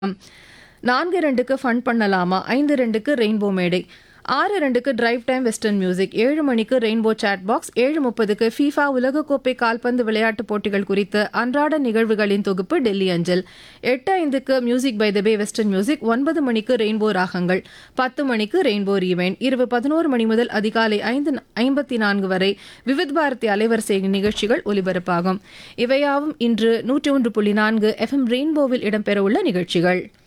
நான்கு ரெண்டுக்கு ஃபன் பண்ணலாமா ஐந்து ரெண்டுக்கு ரெயின்போ மேடை ஆறு ரெண்டுக்கு டிரைவ் டைம் வெஸ்டர்ன் மியூசிக் ஏழு மணிக்கு ரெயின்போ சாட் பாக்ஸ் ஏழு முப்பதுக்கு ஃபீஃபா உலகக்கோப்பை கால்பந்து விளையாட்டுப் போட்டிகள் குறித்த அன்றாட நிகழ்வுகளின் தொகுப்பு டெல்லி அஞ்சல் எட்டு ஐந்துக்கு music by the bay western music ஒன்பது மணிக்கு ரெயின்போ ராகங்கள் பத்து மணிக்கு ரெயின்போ ரீவைன் இரவு பதினோரு மணி முதல் அதிகாலை ஐந்து ஐம்பத்தி நான்கு வரை விவித் பாரதி அலைவரிசை நிகழ்ச்சிகள் ஒலிபரப்பாகும் இவையாவும் இன்று நூற்றி ஒன்று புள்ளி நான்கு எஃப்எம் ரெயின்போவில் இடம்பெறவுள்ள நிகழ்ச்சிகள்